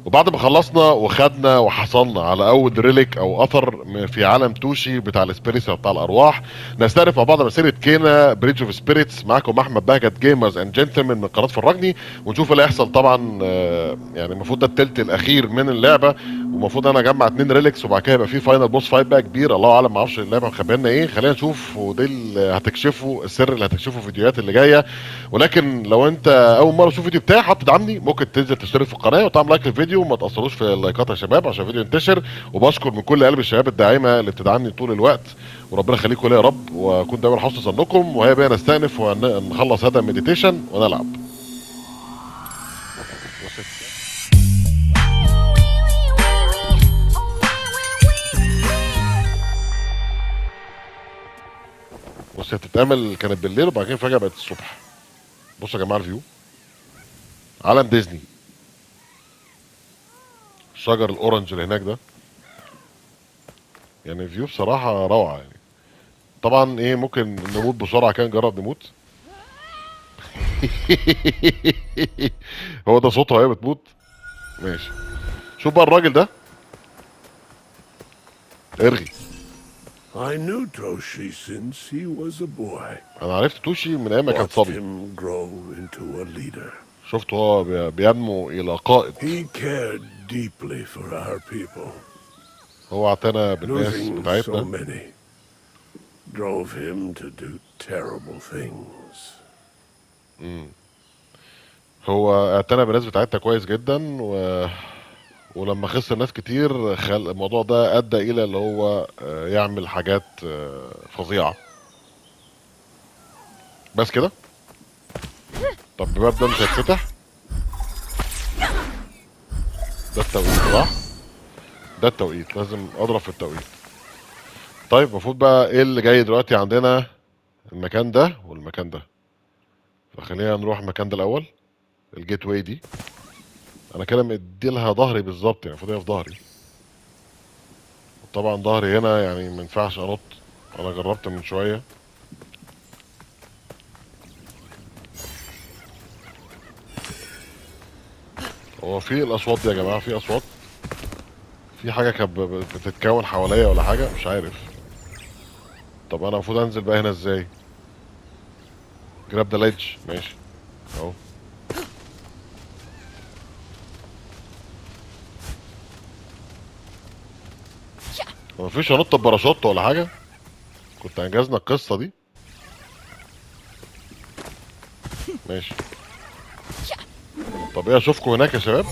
وبعد ما خلصنا وخدنا وحصلنا على اول ريليك او اثر م- في عالم توشي بتاع السبيريتس بتاع الارواح نستعرف مع بعض مسيره كينا بريدج اوف سبيريتس معاكم احمد بهجت جيمرز اند جنتلمان من قناه فرجني ونشوف اللي هيحصل طبعا آه، يعني المفروض ده التلت الاخير من اللعبه ومفروض انا اجمع اتنين ريليكس وبعد كده يبقى في فاينل بوس فايت بقى كبير الله اعلم ما اعرفش اللعبه مخبيه لنا ايه خلينا نشوف ودي اللي هتكشفه السر اللي هتكشفه في الفيديوهات اللي جايه ولكن لو انت اول مره تشوف الفيديو بتاعي حط دعمني ممكن تنزل تشترك في القناه وتعمل لايك للفيديو وما تاثروش في اللايكات يا شباب عشان الفيديو ينتشر وبشكر من كل قلب الشباب الداعمه اللي بتدعمني طول الوقت وربنا يخليكم ليا يا رب واكون دايما حسن ظنكم وهي بقى نستأنف ونخلص هذا المديتيشن ونلعب بص هي بتتعمل كانت بالليل وبعد كده فجاه بقت الصبح بصوا يا جماعه الفيو عالم ديزني الشجر الاورنج اللي هناك ده يعني الفيو بصراحه روعه يعني طبعا ايه ممكن نموت بسرعه كان نجرب نموت هو ده صوتها وهي بتموت ماشي شوف بقى الراجل ده ارغي I knew Droshi since he was a boy. انا عرفت توشي من ايام ما كان Watched صبي him grow into a leader. شفته هو بي- بينمو الى قائد He cared deeply for our people. هو اعتنى بالناس Losing so بتاعتنا many drove him to do terrible things. هو اعتنى بالناس بتاعتنا كويس جدا و... ولما خسر ناس كتير خل... الموضوع ده ادى الى اللي هو آه، يعمل حاجات آه، فظيعه بس كده طب الباب ده مش هيتفتح ده التوقيت صح ده التوقيت لازم اضرب في التوقيت طيب المفروض بقى ايه اللي جاي دلوقتي عندنا المكان ده والمكان ده فخلينا نروح المكان ده الاول الجيت واي دي انا كده مدي لها ظهري بالظبط يعني المفروض هي في ظهري طبعا ظهري هنا يعني ما ينفعش انط انا جربت من شويه هو في الاصوات دي يا جماعه في اصوات في حاجه كانت ب- ب- بتتكون حواليا ولا حاجه مش عارف طب انا المفروض انزل بقى هنا ازاي جراب ذا ليدج ماشي اهو هو مفيش هنط بباراشوت ولا حاجه كنت انجزنا القصه دي ماشي طب ايه اشوفكم هناك يا شباب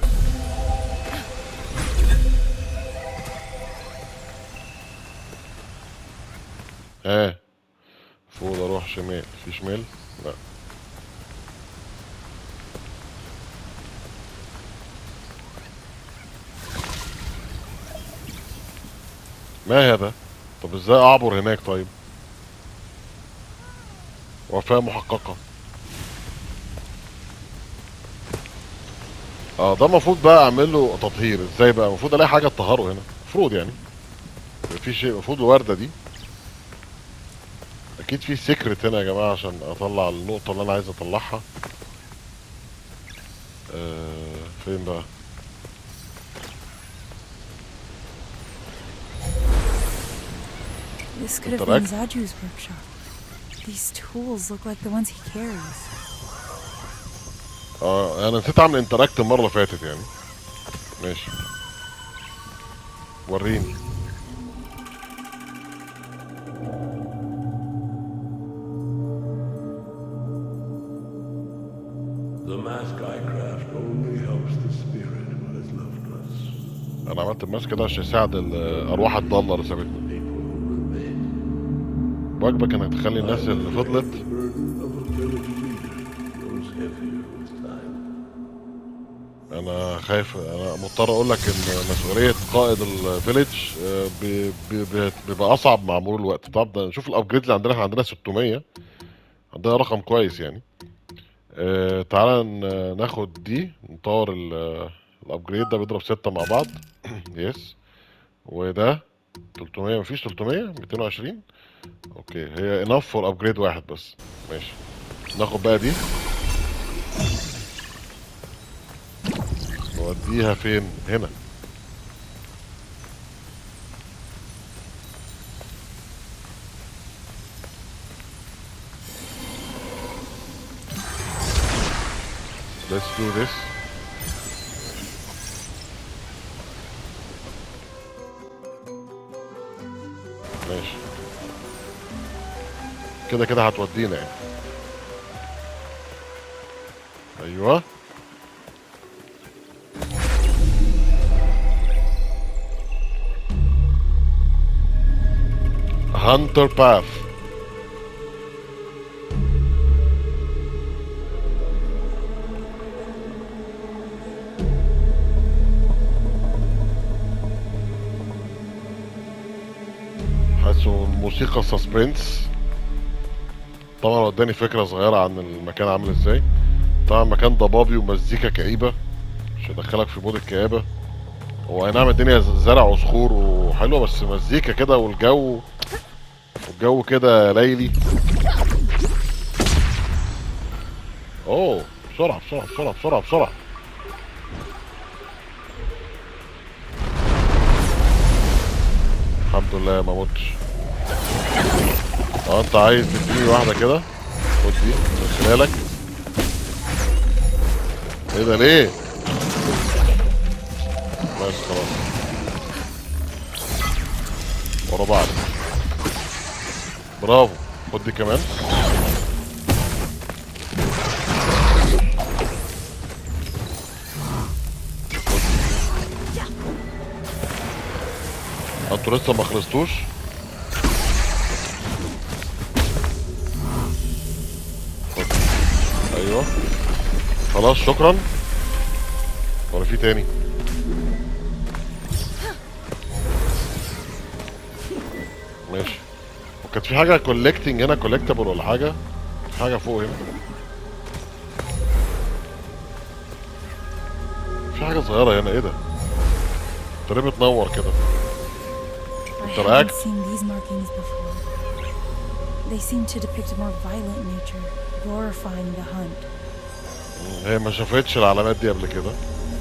ها فوق اروح شمال في شمال لا ما هذا طب ازاي اعبر هناك طيب وفاة محققة اه ده المفروض بقى اعمل له تطهير ازاي بقى المفروض الاقي حاجه تطهره هنا المفروض يعني في شيء المفروض الورده دي اكيد في سيكرت هنا يا جماعه عشان اطلع النقطه اللي انا عايز اطلعها آه فين بقى This could have Interact. been Zaju's workshop. These tools look like the ones he carries. اه انا نسيت اعمل انتراكت المره اللي فاتت يعني ماشي وريني The mask I craft only helps the spirit who has left us. انا عملت الماسك كده عشان يساعد الارواح الضاله اللي سابتنا People who remain. واجبك انك تخلي الناس اللي فضلت The burden of a village leader grows heavier with time. انا خايف انا مضطر اقول لك ان مسؤوليه قائد الفيليج آه، بي- بي- بي- بيبقى اصعب مع مرور الوقت طب ده نشوف الابجريد اللي عندنا احنا عندنا 600 عندنا رقم كويس يعني آه تعالى ن- ناخد دي نطور ال- الابجريد ده بيضرب 6 مع بعض يس وده 300 مفيش 300 220 اوكي هي انف فور ابجريد واحد بس ماشي ناخد بقى دي توديها فين هنا Let's do this. ماشي كده كده هتودينا يعني ايوه هانتر باث حاسه موسيقى سسبنس طبعا هو اداني فكره صغيره عن المكان عامل ازاي طبعا مكان ضبابي ومزيكا كئيبه مش هيدخلك في مود الكآبه هو اي نعم الدنيا زرع وصخور وحلوه بس مزيكا كده والجو والجو كده ليلي اوه بسرعه بسرعه بسرعه بسرعه بسرعه الحمد لله ما متش اه انت عايز تديني واحده كده خد دي من خلالك ايه ده ليه بس خلاص ورا بعض برافو خد دي كمان خد دي. انتوا لسه ما خلصتوش خد. ايوه خلاص شكرا ولا في تاني ماشي وكانت في حاجه كولكتنج هنا كولكتبل ولا حاجه في حاجه فوق هنا في حاجه صغيره هنا ايه ده انت ليه بتنور كده I Interact. haven't seen these markings before. They seem to depict a more violent nature, glorifying the hunt. هي ما شافتش العلامات دي قبل كده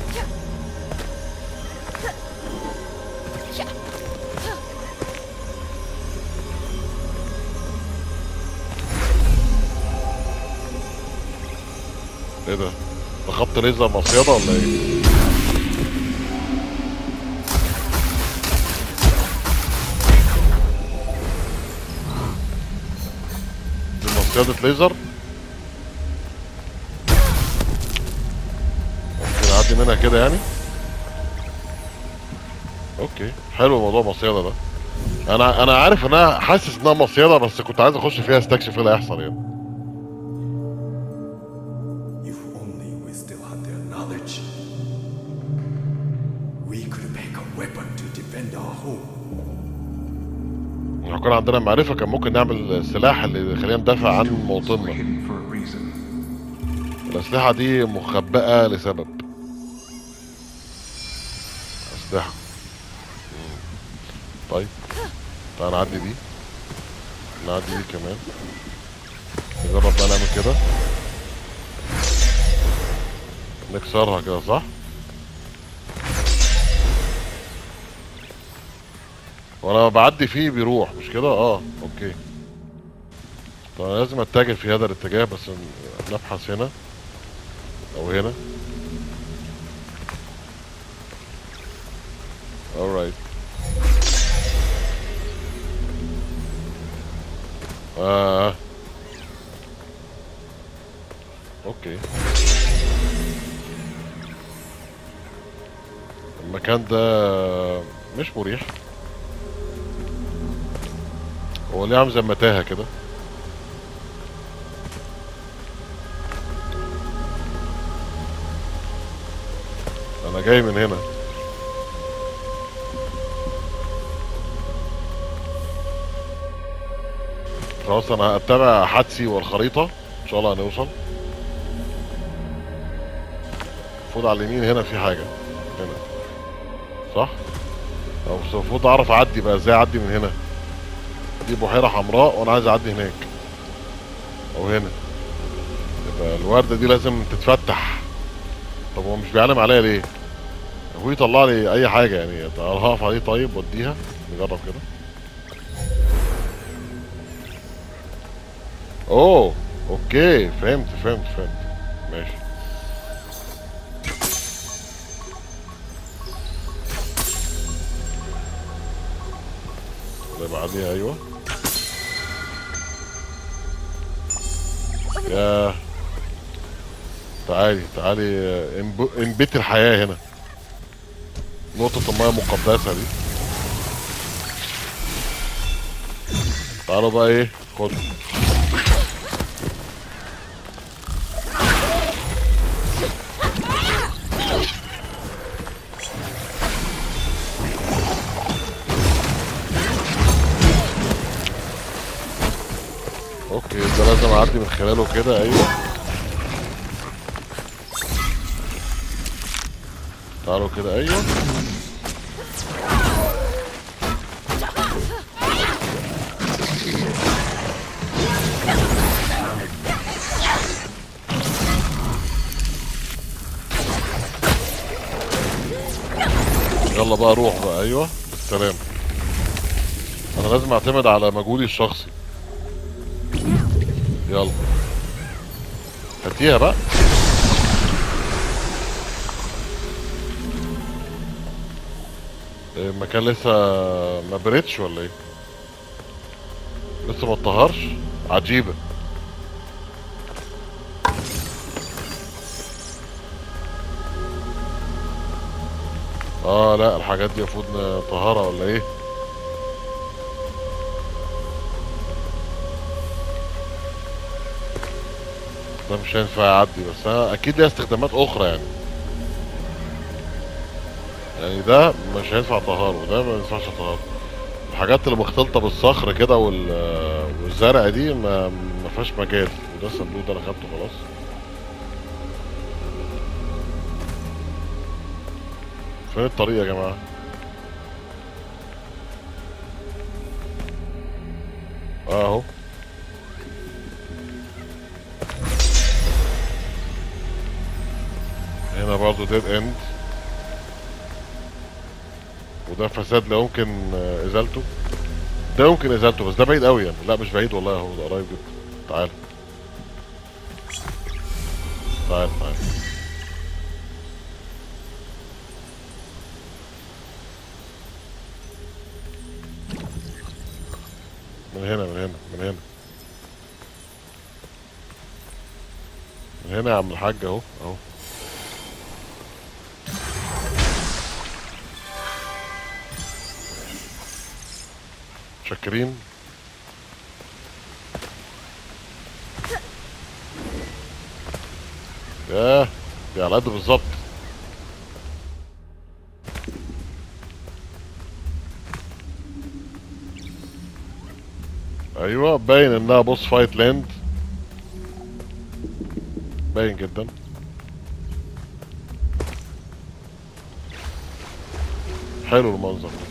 ايه ده؟ ده خط ليزر مصيدة ولا ايه؟ دي مصيدة ليزر؟ ممكن اعدي منها كده يعني اوكي حلو موضوع مصيدة ده انا انا عارف ان انا حاسس انها مصيدة بس كنت عايز اخش فيها استكشف ايه اللي هيحصل يعني If only we still had their knowledge, we could make a weapon to defend our home. لو كان عندنا معرفة كان ممكن نعمل السلاح اللي يخلينا ندافع عن Were موطننا hidden for a reason. الأسلحة دي مخبأة لسبب أسلحة مم. طيب تعال نعدي دي نعدي دي كمان نجرب بقى نعمل كده نكسرها كده صح وانا بعدي فيه بيروح مش كده اه اوكي طب انا لازم اتجه في هذا الاتجاه بس ن- نبحث هنا او هنا alright آه. اوكي المكان ده مش مريح هو ليه عامل زي متاهة كده انا جاي من هنا خلاص انا هتبع حدسي والخريطة ان شاء الله هنوصل المفروض على اليمين هنا في حاجة هنا صح؟ أو بس المفروض اعرف اعدي بقى ازاي اعدي من هنا دي بحيرة حمراء وانا عايز اعدي هناك او هنا يبقى الوردة دي لازم تتفتح طب هو مش بيعلم عليا ليه؟ هو يطلع لي اي حاجه يعني أنا هقف عليه طيب واديها نجرب كده اوه اوكي فهمت فهمت فهمت ماشي اللي بعديها ايوه يا تعالي تعالي آه، انب- انبت الحياة هنا نقطة المياه المقدسة دي تعالوا بقى ايه خد اوكي ده لازم اعدي من خلاله كده ايوه تعالوا كده ايوه يلا بقى روح بقى ايوه بالسلام انا لازم اعتمد على مجهودي الشخصي يلا هاتيها بقى إيه، المكان لسه ما بردش ولا ايه لسه ما اتطهرش عجيبة اه لا الحاجات دي المفروض نطهرها ولا ايه ده مش هينفع يعدي بس أنا اكيد ليها استخدامات اخرى يعني يعني ده مش هينفع طهاره وده ما ينفعش طهاره الحاجات اللي مختلطه بالصخر كده وال والزرع دي ما ما فيهاش مجال وده الصندوق ده انا خدته خلاص فين الطريق يا جماعه اه اهو هنا برضه ديد اند وده فساد لا يمكن آه، ازالته ده يمكن ازالته بس ده بعيد قوي يعني لا مش بعيد والله اهو ده قريب جدا تعال تعال تعال من هنا من هنا من هنا من هنا يا عم الحاج اهو اهو شاكرين ياه دي على قد بالظبط ايوه باين انها بوس فايت لاند باين جدا حلو المنظر ده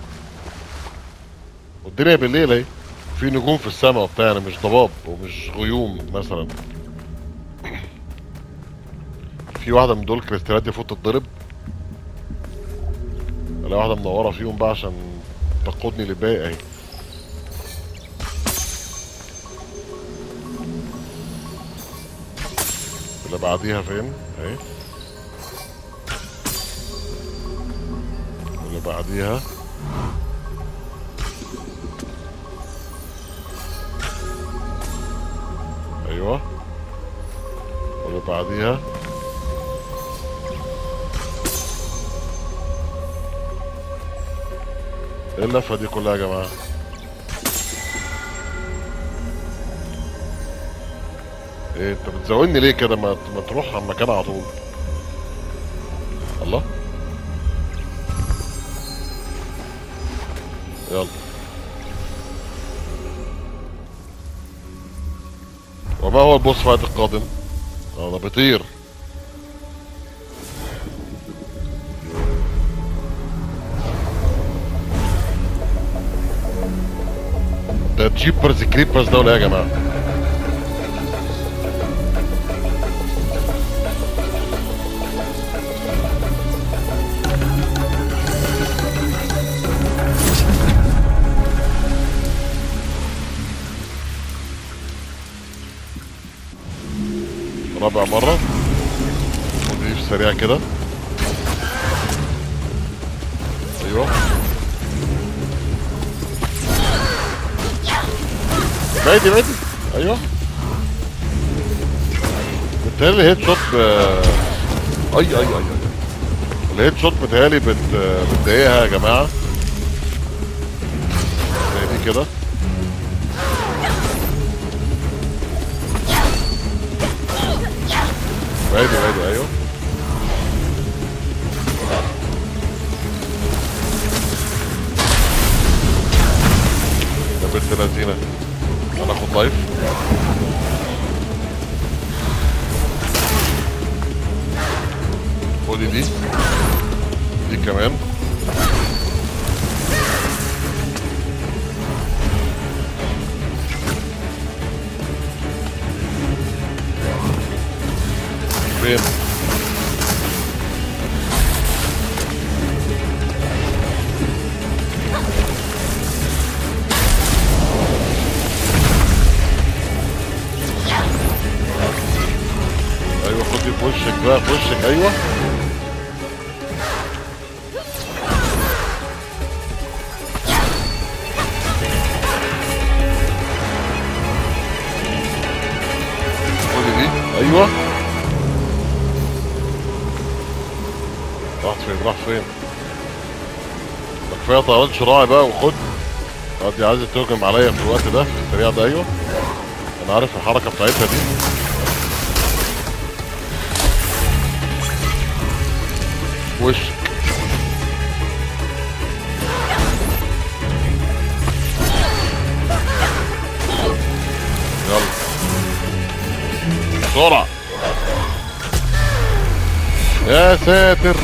والدنيا بالليل اهي في نجوم في السماء وبتاع يعني مش ضباب ومش غيوم مثلا في واحدة من دول كريستالات دي فوت تتضرب الاقي واحدة منورة فيهم بقى عشان تقودني للباقي اهي اللي بعديها فين اهي واللي بعديها ايوه واللي بعديها ايه اللفه دي كلها يا جماعه ايه انت بتزودني ليه كده ما ما تروح على المكان على طول الله يلا وما هو البوس فايت القادم اه ده بيطير ده جيبرز كريبرز ده ولا ايه يا جماعه رابع مرة ودي في سريع كده ايوه بعيدي بعيدي ايوه بالتالي الهيد شوت ب... اي اي اي اي الهيد شوت بتهيألي بت... بتضايقها يا جماعة زي دي كده بعيدي بعيدي ايوه يا بنت لذينة هناخد لايف خدي دي دي كمان فين ايوه خدي في وشك بقى في وشك ايوه خدي دي ايوه راحت فين راح فين ده كفايه طيران شراعي بقى وخد اه دي عايزه تهجم عليا في الوقت ده في السريع ده ايوه انا عارف الحركه بتاعتها دي وشك يلا بسرعة يا ساتر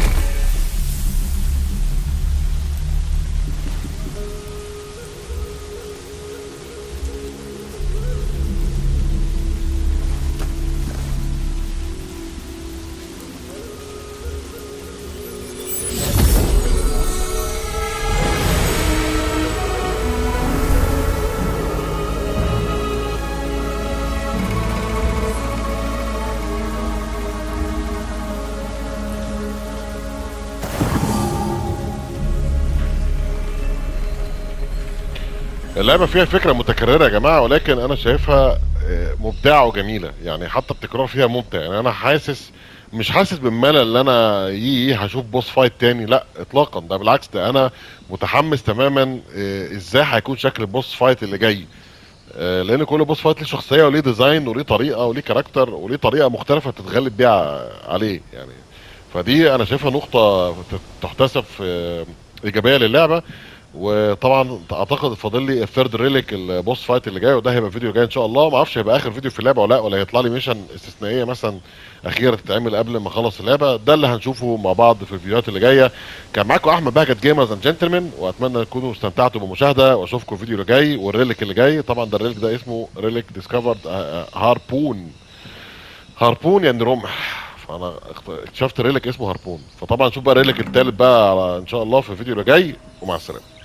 اللعبة فيها فكرة متكررة يا جماعة ولكن أنا شايفها آه، مبدعة وجميلة يعني حتى التكرار فيها ممتع يعني أنا حاسس مش حاسس بالملل اللي أنا يي هشوف بوس فايت تاني لا إطلاقا ده بالعكس ده أنا متحمس تماما آه، إزاي هيكون شكل البوس فايت اللي جاي آه، لأن كل بوس فايت ليه شخصية وليه ديزاين وليه طريقة وليه كاركتر وليه طريقة مختلفة تتغلب بيها عليه يعني فدي أنا شايفها نقطة تحتسب آه، إيجابية للعبة وطبعا اعتقد فاضل لي الثيرد ريليك البوس فايت اللي جاي وده هيبقى فيديو جاي ان شاء الله ما اعرفش هيبقى اخر فيديو في اللعبه ولا لا ولا هيطلع لي ميشن استثنائيه مثلا اخيره تتعمل قبل ما اخلص اللعبه ده اللي هنشوفه مع بعض في الفيديوهات اللي جايه كان معاكم احمد بهجت جيمرز اند جنتلمان واتمنى تكونوا استمتعتوا بالمشاهده واشوفكم الفيديو اللي جاي والريليك اللي جاي طبعا ده الريليك ده اسمه ريليك ديسكفرد هاربون هاربون يعني رمح فانا اخت- اكتشفت ريليك اسمه هاربون فطبعا نشوف بقى الريليك التالت بقى على ان شاء الله في الفيديو اللي جاي ومع السلامه